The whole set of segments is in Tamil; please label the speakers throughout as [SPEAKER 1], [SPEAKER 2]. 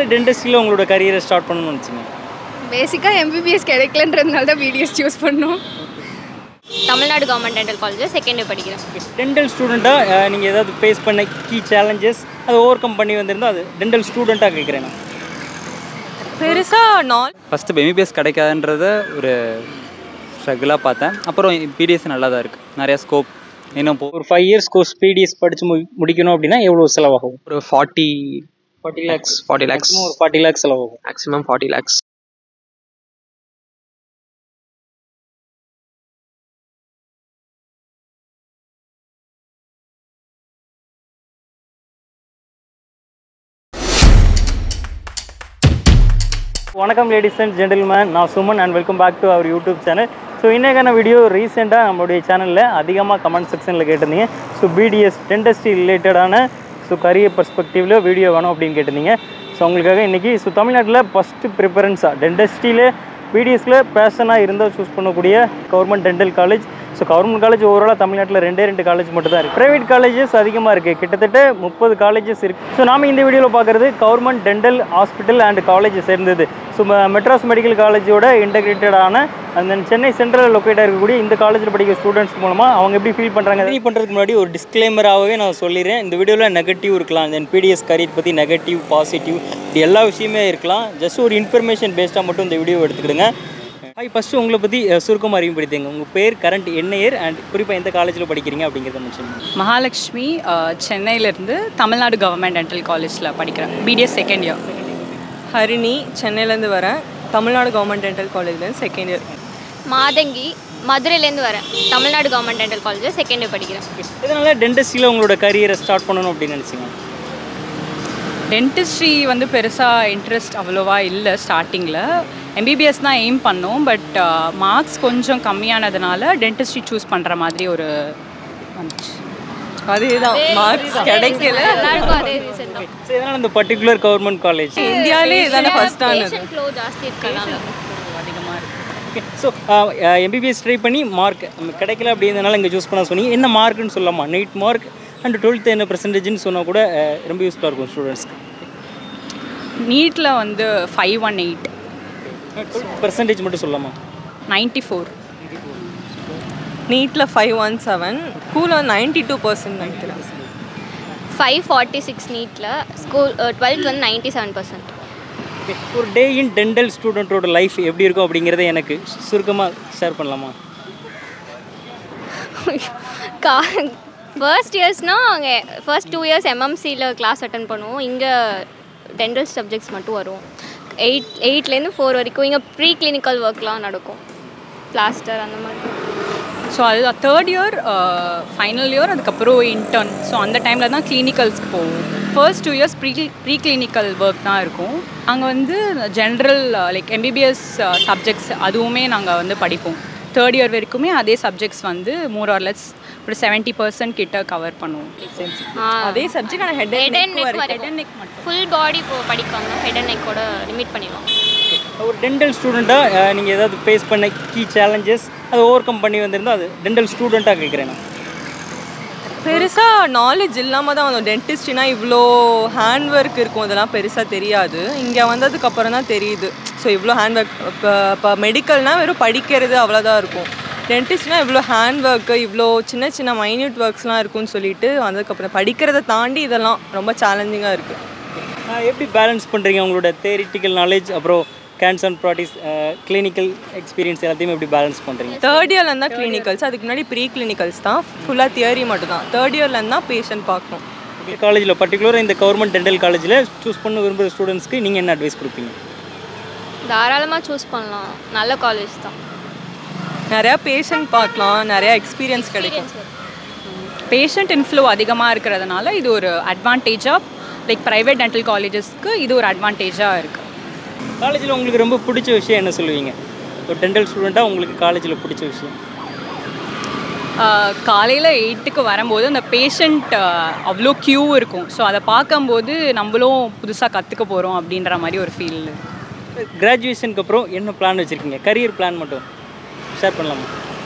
[SPEAKER 1] எதனால் டென்டிஸ்டில் உங்களோட கரியரை ஸ்டார்ட் பண்ணணும்னு நினச்சிங்க
[SPEAKER 2] பேசிக்காக எம்பிபிஎஸ் கிடைக்கலன்றதுனால தான் பிடிஎஸ் சூஸ் பண்ணோம்
[SPEAKER 3] Tamil Nadu government dental college second year படிக்கிறேன்
[SPEAKER 1] டென்டல் ஸ்டூடெண்ட்டாக நீங்கள் ஏதாவது ஃபேஸ் பண்ண கீ சேலஞ்சஸ் அதை ஓவர் கம் பண்ணி வந்திருந்தால் அது டென்டல் ஸ்டூடெண்ட்டாக கேட்குறேன் நான்
[SPEAKER 4] பெருசாக நாள்
[SPEAKER 5] ஃபஸ்ட்டு எம்பிபிஎஸ் கிடைக்காதுன்றத ஒரு ஸ்ட்ரகிளாக பார்த்தேன் அப்புறம் பிடிஎஸ் நல்லா தான் இருக்குது நிறையா ஸ்கோப் இன்னும் போ
[SPEAKER 1] ஒரு ஃபைவ் இயர்ஸ் கோர்ஸ் பிடிஎஸ் படித்து மு முடிக்கணும் அப்படின்னா எவ்வளோ செலவாகும்
[SPEAKER 6] ஒரு forty
[SPEAKER 1] forty
[SPEAKER 6] lakhs forty lakhs
[SPEAKER 1] ஒரு ஃபார்ட்டி லேக்ஸ் செலவாகும்
[SPEAKER 6] மேக்ஸிமம் ஃபார்ட்டி லேக்ஸ்
[SPEAKER 1] வணக்கம் லேடிஸ் அண்ட் ஜென்டில்மேன் நான் Suman and welcome back to our YouTube channel so இன்றைக்கான வீடியோ ரீசெண்டாக நம்மளுடைய சேனலில் அதிகமாக கமெண்ட் செக்ஷனில் கேட்டிருந்தீங்க ஸோ பிடிஎஸ் டென்டஸ்ட்ரி ரிலேட்டடான ஸோ கரியர் பர்ஸ்பெக்டிவில் வீடியோ வேணும் அப்படின்னு கேட்டிருந்தீங்க ஸோ உங்களுக்காக இன்றைக்கி ஸோ தமிழ்நாட்டில் ஃபஸ்ட்டு ப்ரிஃபரன்ஸாக டென்டஸ்ட்ரியில் பிடிஎஸ்ல பேஷனாக இருந்தால் சூஸ் பண்ணக்கூடிய government dental college so government college ஓவராலாக தமிழ்நாட்டில் ரெண்டே ரெண்டு காலேஜ் மட்டும் தான் இருக்குது ப்ரைவேட் காலேஜஸ் அதிகமாக இருக்குது கிட்டத்தட்ட முப்பது காலேஜஸ் இருக்குது ஸோ நாம இந்த வீடியோவில் பார்க்குறது government dental hospital and college சேர்ந்தது ஸோ மெட்ராஸ் மெடிக்கல் காலேஜோட இன்டகிரேட்டடான அந்த சென்னை சென்ட்ரல் லொக்கேட்டாக இருக்கக்கூடிய இந்த காலேஜில் படிக்கிற ஸ்டூடெண்ட்ஸ் மூலமாக அவங்க எப்படி ஃபீல் பண்ணுறாங்க இது பண்ணுறதுக்கு முன்னாடி ஒரு டிஸ்க்ளைமராகவே நான் சொல்லிடுறேன் இந்த வீடியோவில் நெகட்டிவ் இருக்கலாம் தென் பிடிஎஸ் கரியர் பற்றி நெகட்டிவ் பாசிட்டிவ் இது எல்லா விஷயமே இருக்கலாம் ஜஸ்ட் ஒரு இன்ஃபர்மேஷன் பேஸ்டாக மட்டும் இந்த வீடியோ எடுத்துக்கிடுங்க ஹாய் ஃபஸ்ட்டு உங்களை பற்றி சுருக்கமாக அறிமுகப்படுத்திங்க உங்கள் பேர் கரண்ட் என்ன இயர் அண்ட் குறிப்பாக எந்த காலேஜில் படிக்கிறீங்க அப்படிங்கிறத மென்ஷன்
[SPEAKER 4] மகாலட்சுமி அஹ், சென்னையிலேருந்து தமிழ்நாடு கவர்மெண்ட் டென்டல் காலேஜில் படிக்கிறேன் பிடிஎஸ் செகண்ட் இயர்
[SPEAKER 7] ஹரிணி சென்னையிலேருந்து வரேன் தமிழ்நாடு கவர்மெண்ட் டென்டல் காலேஜ்லேருந்து செகண்ட் இயர்
[SPEAKER 3] மாதங்கி மதுரையிலேருந்து வரேன் Tamil Nadu government dental college second year படிக்கிறேன்
[SPEAKER 1] இதனால் டென்டஸ்டியில் உங்களோட கரியரை ஸ்டார்ட் பண்ணணும் அப்படின்னு நினச்சிங்க
[SPEAKER 4] டென்டிஸ்ட்ரி வந்து பெருசாக இன்ட்ரெஸ்ட் அவ்வளோவா இல்லை ஸ்டார்டிங்கில் எம்பிபிஎஸ் தான் எய்ம் பண்ணோம் பட் மார்க்ஸ் கொஞ்சம் கம்மியானதுனால டென்டிஸ்ட்ரி சூஸ் பண்ணுற மாதிரி ஒரு வந்துச்சு
[SPEAKER 7] அதே தான் மார்க்ஸ் கிடைக்கல
[SPEAKER 3] எல்லாருக்கும் அதே ரீசன் தான்
[SPEAKER 1] ஸோ இதனால் இந்த பர்டிகுலர் கவர்மெண்ட் காலேஜ்
[SPEAKER 7] இந்தியாவிலே இதான ஃபர்ஸ்ட் ஆனது
[SPEAKER 3] பேஷண்ட் ஃப்ளோ ஜாஸ்தி இருக்கனால
[SPEAKER 4] அதிகமாக இருக்குது
[SPEAKER 1] ஓகே ஸோ எம்பிபிஎஸ் ட்ரை பண்ணி மார்க் கிடைக்கல அப்படின்றதுனால இங்கே சூஸ் பண்ண சொன்னீங்க என்ன மார்க்குன்னு சொல்லலாமா நைட் மார்க் அண்ட் டுவெல்த் என்ன பர்சன்டேஜ்னு சொன்னால் கூட அஹ், ரொம்ப யூஸ்ஃபுல்லாக இருக்கும் ஸ்டூடெண்ட்ஸ்க்கு
[SPEAKER 4] நீட்டில் வந்து ஃபைவ் ஒன் எயிட்
[SPEAKER 1] பர்சன்டேஜ் மட்டும் சொல்லலாமா
[SPEAKER 4] நைன்ட்டி ஃபோர்
[SPEAKER 7] நீட்டில் ஃபைவ் ஒன் செவன் ஸ்கூலில் நைன்டி டூ பர்சன்ட் நினைக்கிறேன்
[SPEAKER 3] ஃபைவ் ஃபார்ட்டி சிக்ஸ் நீட்டில் ஸ்கூல் டுவெல்த் வந்து நைன்ட்டி செவன் பர்சன்ட்
[SPEAKER 1] Okay. ஒரு டே இன் டென்டல் ஸ்டூடெண்ட்டோட லைஃப் எப்படி இருக்கும் அப்படிங்கிறத எனக்கு சுருக்கமாக ஷேர் பண்ணலாமா
[SPEAKER 3] கா ஃபர்ஸ்ட் இயர்ஸ்னால் அங்கே ஃபர்ஸ்ட் டூ இயர்ஸ் எம்எம்சியில் கிளாஸ் அட்டன் பண்ணுவோம் இங்கே டென்டல் சப்ஜெக்ட்ஸ் மட்டும் வரும் எயிட் எயிட்லேருந்து ஃபோர் வரைக்கும் இங்கே ப்ரீ கிளினிக்கல் ஒர்க்லாம் நடக்கும் பிளாஸ்டர் அந்த மாதிரி
[SPEAKER 4] ஸோ அது தேர்ட் இயர் ஃபைனல் இயர் அதுக்கப்புறம் இன்டர்ன் ஸோ அந்த டைமில் தான் கிளினிக்கல்ஸ்க்கு போவோம் first two years pre pre clinical work தான் இருக்கும் அங்கே வந்து ஜென்ரல் லைக் எம்பிபிஎஸ் சப்ஜெக்ட்ஸ் அதுவுமே நாங்கள் வந்து படிப்போம் தேர்ட் இயர் வரைக்குமே அதே சப்ஜெக்ட்ஸ் வந்து மூர் ஆர்லெஸ் ஒரு செவன்ட்டி பர்சன்ட் கிட்ட கவர் பண்ணுவோம்
[SPEAKER 7] அதே சப்ஜெக்ட் ஆனால் head
[SPEAKER 3] head and
[SPEAKER 7] and
[SPEAKER 3] neck வரைக்கும் ஃபுல் பாடி இப்போ படிக்காம ஹெட் அண்ட் நெக்கோட லிமிட் பண்ணிடுவோம்
[SPEAKER 1] ஒரு டென்டல் ஸ்டூடெண்ட்டாக நீங்கள் ஏதாவது ஃபேஸ் பண்ண கீ சேலஞ்சஸ் அதை ஓவர் கம் பண்ணி வந்திருந்தால் அது டென்டல் ஸ்டூடெண்ட்டாக கேட்குறேன் நான்
[SPEAKER 7] பெருசாக நாலேஜ் இல்லாமல் தான் வந்தோம் டென்டிஸ்ட்ரினா இவ்வளோ ஹேண்ட் ஒர்க் இருக்கும் இதெல்லாம் பெருசாக தெரியாது இங்கே வந்ததுக்கப்புறம் தான் தெரியுது ஸோ இவ்வளோ ஹேண்ட் ஒர்க் இப்போ இப்போ மெடிக்கல்னால் வெறும் படிக்கிறது அவ்வளோதான் இருக்கும் டென்டிஸ்ட்னா இவ்வளோ ஹேண்ட் ஒர்க்கு இவ்வளோ சின்ன சின்ன மைன்யூட் ஒர்க்ஸ்லாம் இருக்கும்னு சொல்லிட்டு வந்ததுக்கப்புறம் படிக்கிறதை தாண்டி இதெல்லாம் ரொம்ப சேலஞ்சிங்காக இருக்குது
[SPEAKER 1] ஆஹ் எப்படி பேலன்ஸ் பண்ணுறீங்க உங்களோட தேரிட்டிக்கல் நாலேஜ் அப்புறம் cancer and practice clinical experience எல்லாத்தையுமே எப்படி பேலன்ஸ் பண்ணுறீங்க
[SPEAKER 7] தேர்ட் இயர்லேருந்து தான் கிளினிக்கல்ஸ் அதுக்கு முன்னாடி ப்ரீ கிளினிக்கல்ஸ் தான் ஃபுல்லாக தியரி மட்டும் தான் தேர்ட் இயர்லேருந்து தான் பேஷண்ட் பார்க்கணும்
[SPEAKER 1] காலேஜில் பர்டிகுலராக இந்த கவர்மெண்ட் டென்டல் காலேஜில் சூஸ் பண்ண விரும்புகிற ஸ்டூடெண்ட்ஸ்க்கு நீங்கள் என்ன அட்வைஸ் கொடுப்பீங்க
[SPEAKER 3] தாராளமாக சூஸ் பண்ணலாம் நல்ல காலேஜ் தான்
[SPEAKER 7] நிறையா பேஷண்ட் பார்க்கலாம் நிறையா எக்ஸ்பீரியன்ஸ் கிடைக்கும்
[SPEAKER 4] பேஷண்ட் இன்ஃப்ளோ அதிகமாக இருக்கிறதுனால இது ஒரு அட்வான்டேஜாக லைக் ப்ரைவேட் டென்டல் காலேஜஸ்க்கு இது ஒரு அட்வான்டேஜாக இருக்குது
[SPEAKER 1] காலேஜில் உங்களுக்கு ரொம்ப பிடிச்ச விஷயம் என்ன சொல்லுவீங்க ஒரு டென்டல் ஸ்டூடெண்ட்டாக உங்களுக்கு காலேஜில் பிடிச்ச விஷயம்
[SPEAKER 4] காலையில் எயிட்டுக்கு வரும்போது அந்த பேஷண்ட் அவ்வளோ க்யூ இருக்கும் ஸோ அதை பார்க்கும்போது நம்மளும் புதுசாக கற்றுக்க போகிறோம் அப்படின்ற மாதிரி ஒரு ஃபீல்
[SPEAKER 1] கிராஜுவேஷனுக்கு அப்புறம் என்ன பிளான் வச்சுருக்கீங்க கரியர் பிளான் மட்டும் ஷேர் பண்ணலாமா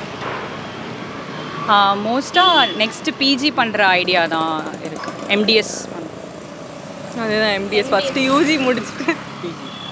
[SPEAKER 4] மோஸ்ட்டாக நெக்ஸ்ட் பிஜி பண்ணுற ஐடியா தான் இருக்குது எம்டிஎஸ்
[SPEAKER 7] அதுதான் எம்டிஎஸ் ஃபஸ்ட்டு யூஜி முடிச்சுட்டு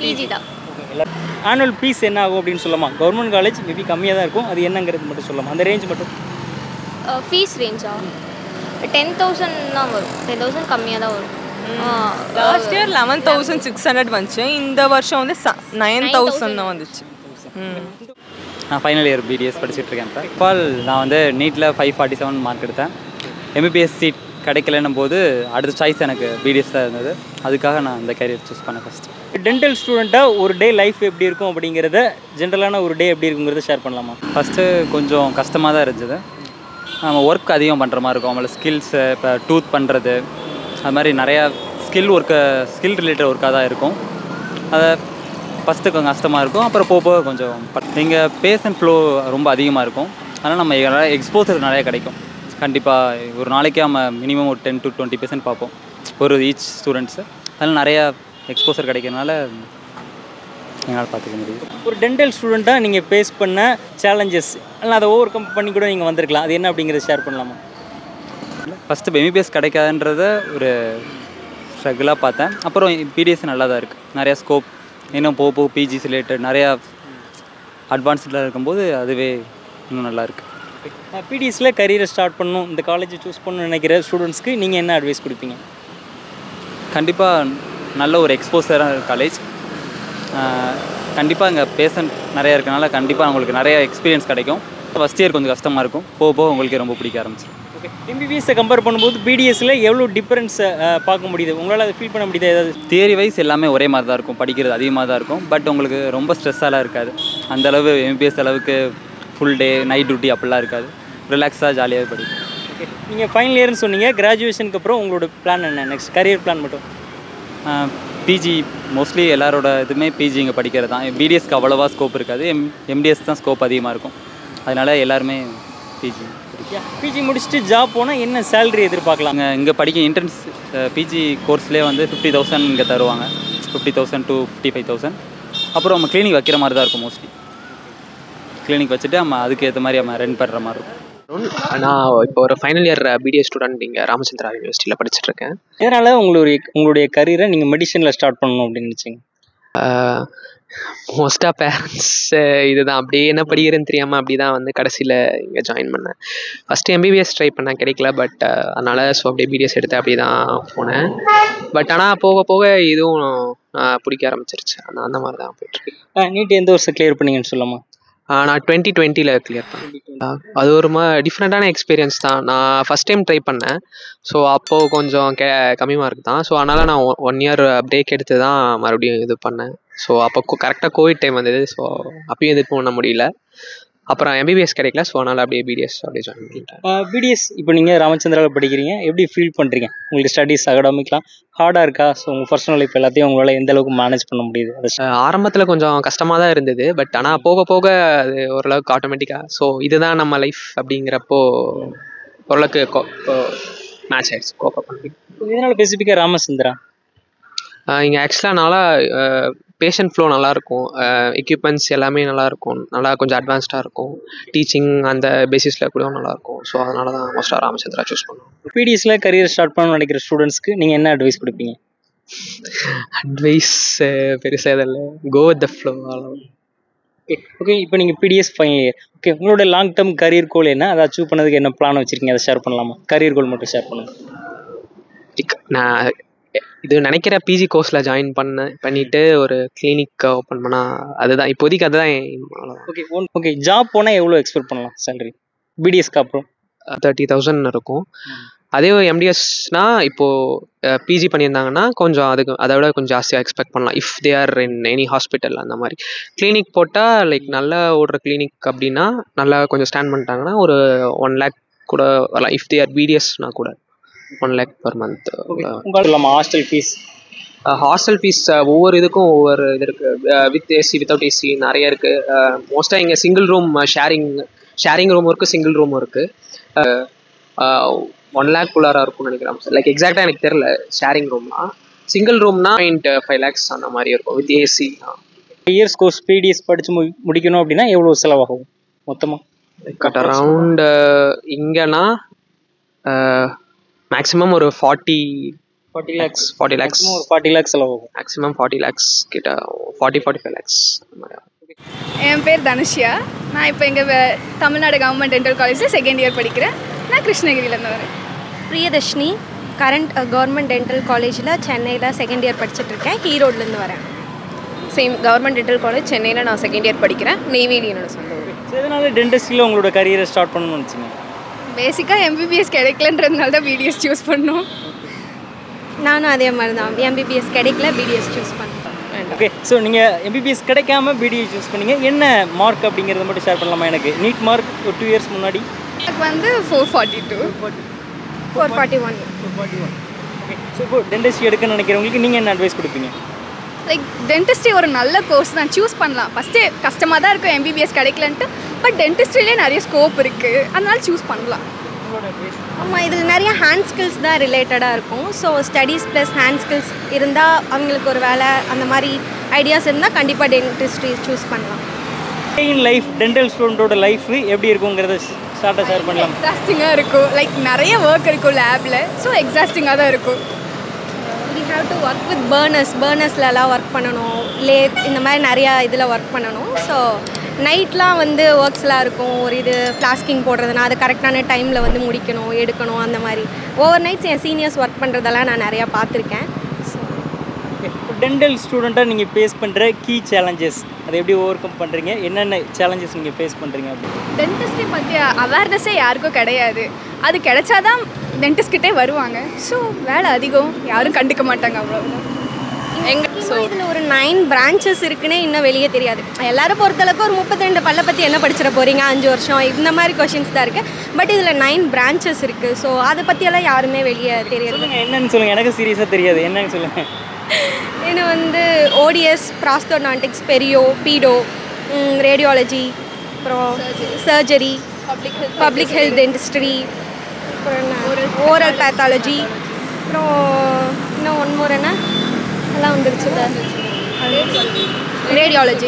[SPEAKER 3] பிஜி தான்
[SPEAKER 1] ஆனுவல் ஃபீஸ் என்ன ஆகும் அப்படின்னு சொல்லலாமா கவர்மெண்ட் காலேஜ் மேபி கம்மியாக தான் இருக்கும் அது என்னங்கிறது மட்டும் சொல்லலாமா அந்த ரேஞ்ச் மட்டும்
[SPEAKER 3] ஃபீஸ் ரேஞ்சா டென் தௌசண்ட் தான் வரும் டென் தௌசண்ட் கம்மியாக தான் வரும்
[SPEAKER 7] last year eleven thousand six hundred வந்துச்சு இந்த வருஷம் வந்து நைன் தௌசண்ட் தான் வந்துச்சு ம்
[SPEAKER 5] நான் ஃபைனல் இயர் பிடிஎஸ் படிச்சுட்டு இருக்கேன் இப்போ ஃபால் நான் வந்து நீட்டில் ஃபைவ் ஃபார்ட்டி செவன் மார்க் எடுத்தேன் எம்பிபிஎஸ் சீட் கிடைக்கலன்னும் போது அடுத்த சாய்ஸ் எனக்கு பிடிஎஸ் தான் இருந்தது அதுக்காக நான் இந்த கேரியர் சூஸ் பண்ணேன் ஃபஸ்ட்டு
[SPEAKER 1] டென்டல் ஸ்டூடெண்ட்டாக ஒரு டே லைஃப் எப்படி இருக்கும் அப்படிங்கிறத ஜென்ரலான ஒரு டே எப்படி இருக்குங்கிறத ஷேர் பண்ணலாமா
[SPEAKER 5] ஃபஸ்ட்டு கொஞ்சம் கஷ்டமாக தான் இருந்துச்சு நம்ம ஒர்க் அதிகம் பண்ணுற மாதிரி இருக்கும் அவங்கள ஸ்கில்ஸு இப்போ டூத் பண்ணுறது அது மாதிரி நிறையா ஸ்கில் ஒர்க்கு ஸ்கில் ரிலேட்டட் ஒர்க்காக தான் இருக்கும் அதை ஃபஸ்ட்டு கொஞ்சம் கஷ்டமாக இருக்கும் அப்புறம் போக போக கொஞ்சம் இங்கே பேஷண்ட் ஃப்ளோ ரொம்ப அதிகமாக இருக்கும் அதனால் நம்ம நிறைய எக்ஸ்போசர் நிறைய கிடைக்கும் கண்டிப்பாக ஒரு நாளைக்கு நம்ம மினிமம் ஒரு டென் டு டுவெண்ட்டி பெர்சன்ட் பார்ப்போம் ஒரு ஈச் ஸ்டூடெண்ட்ஸு அதனால் நிறையா எக்ஸ்போசர் கிடைக்கிறதுனால என்னால் பார்த்துக்க முடியுது
[SPEAKER 1] ஒரு டென்டல் ஸ்டூடெண்ட்டாக நீங்கள் ஃபேஸ் பண்ண சேலஞ்சஸ் இல்லை அதை ஓவர் கம் பண்ணி கூட நீங்கள் வந்திருக்கலாம் அது என்ன அப்படிங்கிறத ஷேர் பண்ணலாமா
[SPEAKER 5] ஃபஸ்ட்டு எம்பிபிஎஸ் கிடைக்காதுன்றத ஒரு ஸ்ட்ரகிளாக பார்த்தேன் அப்புறம் பிடிஎஸ் நல்லா தான் இருக்குது நிறையா ஸ்கோப் இன்னும் போக போக பிஜிஸ் ரிலேட்டட் நிறையா அட்வான்ஸ்டில் இருக்கும்போது அதுவே இன்னும் நல்லா இருக்குது
[SPEAKER 1] பிடிஎஸில் கரியரை ஸ்டார்ட் பண்ணணும் இந்த காலேஜை சூஸ் பண்ணணும்னு நினைக்கிற ஸ்டூடெண்ட்ஸ்க்கு நீங்கள் என்ன அட்வைஸ் கொடுப்பீங்க
[SPEAKER 5] கண்டிப்பாக நல்ல ஒரு எக்ஸ்போசரான காலேஜ் கண்டிப்பாக இங்கே பேஷண்ட் நிறையா இருக்கனால கண்டிப்பாக உங்களுக்கு நிறைய எக்ஸ்பீரியன்ஸ் கிடைக்கும் ஃபஸ்ட் இயர் கொஞ்சம் கஷ்டமாக இருக்கும் போக போக உங்களுக்கு ரொம்ப பிடிக்க ஆரம்பிச்சிடும்
[SPEAKER 1] ஓகே எம்பிபிஎஸ்ஸை கம்பேர் பண்ணும்போது பிடிஎஸ்சில் எவ்வளோ டிஃப்ரென்ஸை பார்க்க முடியுது உங்களால் அதை ஃபீல் பண்ண முடியுதா ஏதாவது
[SPEAKER 5] தியரி வைஸ் எல்லாமே ஒரே மாதிரி தான் இருக்கும் படிக்கிறது அதிகமாக தான் இருக்கும் பட் உங்களுக்கு ரொம்ப ஸ்ட்ரெஸ்ஸாலாம் இருக்காது அந்த அளவு எம்பிஎஸ் அளவுக்கு ஃபுல் டே நைட் டியூட்டி அப்படிலாம் இருக்காது ரிலாக்ஸாக ஜாலியாக படிக்கும்
[SPEAKER 1] ஓகே நீங்கள் ஃபைனல் இயர்னு சொன்னீங்க கிராஜுவேஷனுக்கு அப்புறம் உங்களோட பிளான் என்ன நெக்ஸ்ட் கரியர் பிளான் மட்டும்
[SPEAKER 5] பிஜி மோஸ்ட்லி எல்லாரோட இதுவுமே பிஜி இங்கே படிக்கிறது தான் பிடிஎஸ்க்கு அவ்வளோவா ஸ்கோப் இருக்காது எம் எம்டிஎஸ் தான் ஸ்கோப் அதிகமாக இருக்கும் அதனால் எல்லாருமே பிஜி
[SPEAKER 1] பிஜி முடிச்சுட்டு ஜாப் போனால் என்ன சேலரி எதிர்பார்க்கலாம்
[SPEAKER 5] அங்கே இங்கே படிக்க இன்டர்ன்ஸ் பிஜி கோர்ஸ்லேயே வந்து ஃபிஃப்டி தௌசண்ட் இங்கே தருவாங்க fifty thousand to fifty five thousand அப்புறம் நம்ம கிளினிக் வைக்கிற மாதிரி தான் இருக்கும் மோஸ்ட்லி கிளினிக் வச்சுட்டு நம்ம அதுக்கு ஏற்ற மாதிரி நம்ம ரெண்ட் பண்ணுற மாதிரி இருக்கும்
[SPEAKER 6] நான் இப்போ ஒரு ஃபைனல் இயர் பிடிஎஸ் ஸ்டூடெண்ட் இங்கே ராமச்சந்திரா யூனிவர்சிட்டியில் படிச்சுட்டு இருக்கேன்
[SPEAKER 1] இதனால் உங்களுடைய உங்களுடைய கரியரை நீங்கள் மெடிசனில் ஸ்டார்ட் பண்ணணும் அப்படின்னு நினச்சிங்க
[SPEAKER 6] மோஸ்ட்டாக பேரண்ட்ஸ் இதுதான் அப்படியே என்ன படிக்கிறேன்னு தெரியாமல் அப்படி தான் வந்து கடைசியில் இங்கே ஜாயின் பண்ணேன் ஃபஸ்ட்டு எம்பிபிஎஸ் ட்ரை பண்ணேன் கிடைக்கல பட் அதனால் ஸோ அப்படியே பிடிஎஸ் எடுத்து அப்படி தான் போனேன் பட் ஆனால் போக போக இதுவும் ஆஹ், பிடிக்க ஆரம்பிச்சிருச்சு அந்த அந்த மாதிரி தான் போயிட்டுருக்கு
[SPEAKER 1] நீட் எந்த வருஷம் கிளியர் பண்ணீங்கன்னு சொல்லாமா
[SPEAKER 6] ஆஹ், நான் டுவெண்ட்டி டுவெண்ட்டியில் கிளியர் பண்ணேன் அது ஒரு மா டிஃப்ரெண்ட்டான எக்ஸ்பீரியன்ஸ் தான் நான் ஃபஸ்ட் டைம் ட்ரை பண்ணேன் ஸோ அப்போது கொஞ்சம் கே கம்மி மார்க் தான் ஸோ அதனால் நான் ஒன் இயர் பிரேக் எடுத்து தான் மறுபடியும் இது பண்ணேன் ஸோ அப்போ கரெக்டாக கோவிட் டைம் வந்தது ஸோ அப்பயும் இது பண்ண முடியல அப்புறம் எம்பிபிஎஸ் கிடைக்கல ஸோ அதனால் அப்படியே பிடிஎஸ் அப்படியே ஜாயின் பண்ணிட்டேன்
[SPEAKER 1] பிடிஎஸ் இப்போ நீங்கள் ராமச்சந்திராவில் படிக்கிறீங்க எப்படி ஃபீல் பண்ணுறீங்க உங்களுக்கு ஸ்டடீஸ் அகடாமிக்லாம் ஹார்டாக இருக்கா ஸோ உங்கள் பர்சனல் லைஃப் எல்லாத்தையும் உங்களால் எந்த அளவுக்கு மேனேஜ் பண்ண முடியுது அதை
[SPEAKER 6] ஆரம்பத்தில் கொஞ்சம் கஷ்டமாக தான் இருந்தது பட் ஆனால் போக போக அது ஓரளவுக்கு ஆட்டோமேட்டிக்காக ஸோ இதுதான் நம்ம லைஃப் அப்படிங்கிறப்போ ஓரளவுக்கு மேட்ச் ஆயிடுச்சு கோப்ப பண்ணி
[SPEAKER 1] இதனால் ஸ்பெசிஃபிக்காக ராமச்சந்திரா
[SPEAKER 6] இங்கே ஆக்சுவலாக நல்லா பேஷண்ட் ஃப்ளோ நல்லாயிருக்கும் எக்யூப்மெண்ட்ஸ் எல்லாமே நல்லாயிருக்கும் நல்லா கொஞ்சம் அட்வான்ஸ்டாக இருக்கும் டீச்சிங் அந்த பேசிஸில் கூட நல்லாயிருக்கும் ஸோ அதனால தான் மோஸ்ட்டாக ராமச்சந்திரா சூஸ் பண்ணுவோம்
[SPEAKER 1] பிடிஎஸ்ல கரியர் ஸ்டார்ட் பண்ணணும்னு நினைக்கிற ஸ்டூடெண்ட்ஸ்க்கு நீங்கள் என்ன அட்வைஸ் கொடுப்பீங்க
[SPEAKER 6] அட்வைஸ் பெருசாக இதில் go with the flow
[SPEAKER 1] okay okay இப்போ நீங்கள் பிடிஎஸ் ஃபைனல் இயர் ஓகே உங்களோட லாங் டேர்ம் கரியர் கோல் என்ன அதை அச்சீவ் பண்ணதுக்கு என்ன பிளான் வச்சிருக்கீங்க அதை ஷேர் பண்ணலாமா கரியர் கோல் மட்டும் ஷேர் பண்ணுங்க
[SPEAKER 6] நான் இது நினைக்கிற பிஜி கோர்ஸில் ஜாயின் பண்ண பண்ணிட்டு ஒரு கிளினிக் ஓப்பன் பண்ணால் அதுதான் இப்போதைக்கு அதுதான் என் aim. அவ்வளவுதான்
[SPEAKER 1] ஓகே ஒன் ஓகே ஜாப் போனால் எவ்வளோ எக்ஸ்பெக்ட் பண்ணலாம் சேலரி பிடிஎஸ்க்கு அப்புறம்
[SPEAKER 6] தேர்ட்டி தௌசண்ட் இருக்கும் அதே எம்டிஎஸ்னா இப்போது பிஜி பண்ணியிருந்தாங்கன்னா கொஞ்சம் அதுக்கு அதை விட கொஞ்சம் ஜாஸ்தியாக எக்ஸ்பெக்ட் பண்ணலாம் if they are in any hospital அந்த மாதிரி கிளினிக் போட்டால் லைக் நல்லா ஓடுற கிளினிக் அப்படின்னா நல்லா கொஞ்சம் ஸ்டாண்ட் பண்ணிட்டாங்கன்னா ஒரு ஒன் லேக் கூட வரலாம் இஃப் தே ஆர் பிடிஎஸ்னா கூட ஒன் லேக் பர் மந்த்
[SPEAKER 1] உங்களுக்கு இல்லாமல் ஹாஸ்டல் ஃபீஸ்
[SPEAKER 6] ஹாஸ்டல் ஃபீஸ் ஒவ்வொரு இதுக்கும் ஒவ்வொரு இது இருக்குது வித் ஏசி வித்தவுட் ஏசி நிறைய இருக்குது மோஸ்ட்டாக இங்கே சிங்கிள் ரூம் ஷேரிங் ஷேரிங் ரூமும் இருக்குது சிங்கிள் ரூமும் இருக்குது ஒன் லேக் குள்ளார இருக்கும்னு நினைக்கிறேன் லைக் எக்ஸாக்டாக எனக்கு தெரில ஷேரிங் ரூம்னா சிங்கிள் ரூம்னா பாயிண்ட் ஃபைவ் லேக்ஸ் அந்த மாதிரி இருக்கும் with AC
[SPEAKER 1] years course BDS படித்து மு முடிக்கணும் அப்படின்னா எவ்வளோ செலவாகும் மொத்தமாக
[SPEAKER 6] கட் அரவுண்ட் இங்கேனா மேக்ஸிமம் ஒரு forty
[SPEAKER 1] forty
[SPEAKER 6] lakhs forty lakhs
[SPEAKER 1] ஒரு ஃபார்ட்டி லேக்ஸ் செலவாகும்
[SPEAKER 6] மேக்ஸிமம் ஃபார்ட்டி லேக்ஸ் கிட்ட ஃபார்ட்டி ஃபார்ட்டி ஃபைவ் லேக்ஸ்
[SPEAKER 2] என் பேர் தனுஷ்யா நான் இப்போ எங்கள் தமிழ்நாடு கவர்மெண்ட் டென்டல் காலேஜில் செகண்ட் இயர் படிக்கிறேன் நான் கிருஷ்ணகிரியிலேருந்து வரேன்
[SPEAKER 8] பிரியதர்ஷினி கரண்ட் கவர்மெண்ட் டென்டல் காலேஜில் சென்னையில் செகண்ட் இயர் படிச்சுட்ருக்கேன் ஈரோட்லேருந்து வரேன்
[SPEAKER 9] சேம் கவர்மெண்ட் டென்டல் காலேஜ் சென்னையில் நான் செகண்ட் இயர் படிக்கிறேன் நெய்வேலி என்னோட சொந்த ஊர்
[SPEAKER 1] ஸோ இதனால டென்டிஸ்டில் உங்களோட கரியரை ஸ்டார்ட் பண்ணணும்னு நினச்சிங்க
[SPEAKER 2] பேசிக்காக எம்பிபிஎஸ் கிடைக்கலன்றதுனால தான் பிடிஎஸ் சூஸ் பண்ணோம்
[SPEAKER 8] நானும் அதே மாதிரி தான் எம்பிபிஎஸ் கிடைக்கல பிடிஎஸ் சூஸ் பண்ணேன்
[SPEAKER 1] ஓகே ஸோ நீங்கள் எம்பிபிஎஸ் கிடைக்காம பிடிஏ சூஸ் பண்ணீங்க என்ன மார்க் அப்படிங்கிறத மட்டும் ஷேர் பண்ணலாமா எனக்கு நீட் மார்க் ஒரு டூ இயர்ஸ் முன்னாடி
[SPEAKER 2] எனக்கு வந்து four forty two
[SPEAKER 8] four forty one
[SPEAKER 1] okay so இப்போ டென்டிஸ்ட் எடுக்கணும்னு நினைக்கிறவங்களுக்கு நீங்கள் என்ன அட்வைஸ் கொடுப்பீங்க
[SPEAKER 2] லைக் டென்டிஸ்ட்ரி ஒரு நல்ல கோர்ஸ் தான் சூஸ் பண்ணலாம் ஃபஸ்ட்டு கஷ்டமாக தான் இருக்கும் எம்பிபிஎஸ் கிடைக்கலன்ட்டு பட் டென்டிஸ்ட்ரிலே நிறைய ஸ்கோப் இருக்குது அதனால சூஸ் பண்ணலாம்
[SPEAKER 8] ஆமாம் இதில் நிறைய ஹேண்ட் ஸ்கில்ஸ் தான் ரிலேட்டடாக இருக்கும் so studies plus hand skills இருந்தால் அவங்களுக்கு ஒரு வேலை அந்த மாதிரி ஐடியாஸ் இருந்தால் கண்டிப்பாக டென்டிஸ்ட்ரி சூஸ் பண்ணலாம்
[SPEAKER 1] இன் லைஃப் டென்டல் ஸ்டூடெண்ட்டோட லைஃப் எப்படி இருக்குங்கிறத ஷார்ட்டாக ஷேர் பண்ணலாம்
[SPEAKER 2] எக்ஸாஸ்டிங்காக இருக்கும் லைக் நிறைய ஒர்க் இருக்கும் லேபில் ஸோ எக்ஸாஸ்டிங்காக தான் இருக்கும்
[SPEAKER 8] we have to work with burners பர்னர்ஸ்லலாம் ஒர்க் பண்ணணும் லே இந்த மாதிரி நிறையா இதில் ஒர்க் பண்ணணும் ஸோ நைட்லாம் வந்து ஒர்க்ஸ்லாம் இருக்கும் ஒரு இது ஃப்ளாஸ்கிங் போடுறதுனா அது கரெக்டான டைமில் வந்து முடிக்கணும் எடுக்கணும் அந்த மாதிரி ஓவர் நைட்ஸ் என் சீனியர்ஸ் ஒர்க் பண்ணுறதெல்லாம் நான் நிறையா பார்த்துருக்கேன் ஸோ
[SPEAKER 1] இப்போ டென்டல் ஸ்டூடெண்ட்டாக நீங்கள் ஃபேஸ் பண்ணுற கீ சேலஞ்சஸ் அதை எப்படி ஓவர் கம் பண்ணுறீங்க என்னென்ன சேலஞ்சஸ் நீங்கள் ஃபேஸ் பண்ணுறீங்க அப்படி
[SPEAKER 2] டென்டிஸ்ட்ரி பற்றி அவேர்னஸே யாருக்கும் கிடையாது அது கிடைச்சாதான் டென்டிஸ்ட்கிட்டே வருவாங்க ஸோ வேலை அதிகம் யாரும் கண்டுக்க மாட்டாங்க அவ்வளோதான்
[SPEAKER 8] எங்க ஸோ இதில் ஒரு நைன் பிரான்ச்சஸ் இருக்குன்னே இன்னும் வெளியே தெரியாது எல்லாரும் பொறுத்தளவுக்கு ஒரு முப்பத்தி ரெண்டு பல்ல பற்றி என்ன படிச்சிட போகிறீங்க அஞ்சு வருஷம் இந்த மாதிரி கொஷின்ஸ் தான் இருக்குது பட் இதில் நைன் பிரான்ச்சஸ் இருக்குது ஸோ அதை பற்றியெல்லாம் யாருமே வெளியே தெரியறது
[SPEAKER 1] சொல்லுங்கள் என்னன்னு சொல்லுங்கள் எனக்கு சீரியஸாக தெரியாது என்னன்னு சொல்லுங்கள்
[SPEAKER 8] இது வந்து ODS prosthodontics perio pedo radiology அப்புறம் surgery
[SPEAKER 2] public
[SPEAKER 8] public health dentistry அப்புறம் என்ன ஓரல் பேத்தாலஜி அப்புறம் இன்னும் ஒன் மோர் என்ன எல்லாம் வந்துருச்சுல ரேடியாலஜி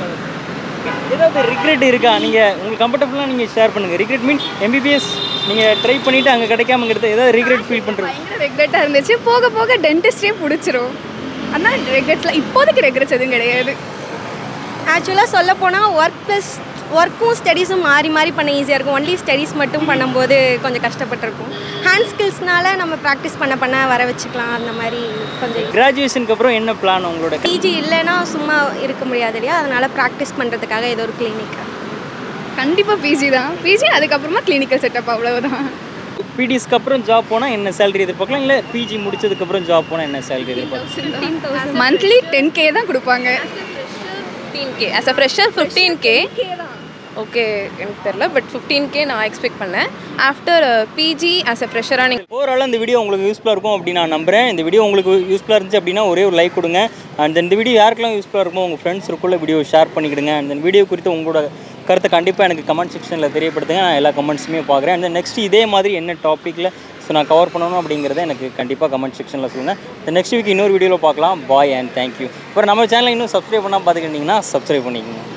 [SPEAKER 1] ஏதாவது ரிக்ரெட் இருக்கா நீங்கள் உங்களுக்கு கம்ஃபர்டபுளாக நீங்கள் ஷேர் பண்ணுங்கள் ரிக்ரெட் மீன் எம்பிபிஎஸ் நீங்கள் ட்ரை பண்ணிவிட்டு அங்கே கிடைக்காமங்கிறது ஏதாவது ரிக்ரெட் ஃபீல் பண்ணுறது
[SPEAKER 2] பயங்கர ரெக்ரெட்டாக இருந்துச்சு போக போக டென்டிஸ்ட்ரியே பிடிச்சிரும் அதனால் ரெக்ரெட்ஸில் இப்போதைக்கு ரெக்ரெட்ஸ் எதுவும் கிடையாது
[SPEAKER 8] ஆக்சுவலாக சொல்ல போனால் ஒர்க் ப்ளஸ் ஒர்க்கும் ஸ்டடீஸும் மாறி மாறி பண்ண ஈஸியாக இருக்கும் ஒன்லி ஸ்டடீஸ் மட்டும் பண்ணும்போது கொஞ்சம் கஷ்டப்பட்டிருக்கும் ஹேண்ட் ஸ்கில்ஸ்னால நம்ம ப்ராக்டிஸ் பண்ண பண்ண வர வச்சுக்கலாம் அந்த மாதிரி கொஞ்சம்
[SPEAKER 1] கிராஜுவேஷனுக்கு அப்புறம் என்ன பிளான் உங்களோட
[SPEAKER 8] பிஜி இல்லைன்னா சும்மா இருக்க முடியாது இல்லையா அதனால் ப்ராக்டிஸ் பண்ணுறதுக்காக ஏதோ ஒரு கிளினிக்
[SPEAKER 2] கண்டிப்பாக பிஜி தான் பிஜி அதுக்கப்புறமா கிளினிக்கல் செட்டப் அவ்வளவுதான்
[SPEAKER 1] பிடிஎஸ்க்கு அப்புறம் ஜாப் போனால் என்ன சேலரி எதிர்பார்க்கலாம் இல்லை பிஜி முடிச்சதுக்கப்புறம் ஜாப் போனால் என்ன சேலரி எதிர்பார்க்கலாம்
[SPEAKER 2] மந்த்லி டென் கே தான் கொடுப்பாங்க
[SPEAKER 9] fifteen K as a fresher fifteen K okay எனக்கு தெரில பட் ஃபிஃப்டீன் கே நான் எக்ஸ்பெக்ட் பண்ணேன் ஆஃப்டர் பிஜி ஆஸ் அ ஃப்ரெஷராக நீங்கள்
[SPEAKER 1] ஓவரால் இந்த வீடியோ உங்களுக்கு யூஸ்ஃபுல்லாக இருக்கும் அப்படின்னு நான் நம்புறேன் இந்த வீடியோ உங்களுக்கு யூஸ்ஃபுல்லாக இருந்துச்சு அப்படின்னா ஒரே ஒரு லைக் கொடுங்க அண்ட் இந்த வீடியோ யாருக்கெல்லாம் யூஸ்ஃபுல்லாக இருக்குமோ உங்கள் ஃப்ரெண்ட்ஸ் இருக்குள்ள வீடியோ ஷேர் பண்ணிக்கிடுங்க அந்த வீடியோ குறித்து உங்களோட கருத்தை கண்டிப்பாக எனக்கு கமெண்ட் செக்ஷனில் தெரியப்படுத்துங்க நான் எல்லா கமெண்ட்ஸுமே பார்க்குறேன் அந்த நெக்ஸ்ட் இதே மாதிரி என்ன டாப்பிக்கில் ஸோ நான் கவர் பண்ணணும் அப்படிங்கிறத எனக்கு கண்டிப்பாக கமெண்ட் செக்ஷனில் சொல்லுங்கள் இந்த நெக்ஸ்ட் வீக் இன்னொரு வீடியோவில் பார்க்கலாம் பாய் அண்ட் தேங்க்யூ அப்புறம் நம்ம சேனலை இன்னும் சப்ஸ்கிரைப் பண்ணால் பார்த்துக்கிட்டிங்கன்னா சப்ஸ்கிரைப் பண்ணிக்கோங்க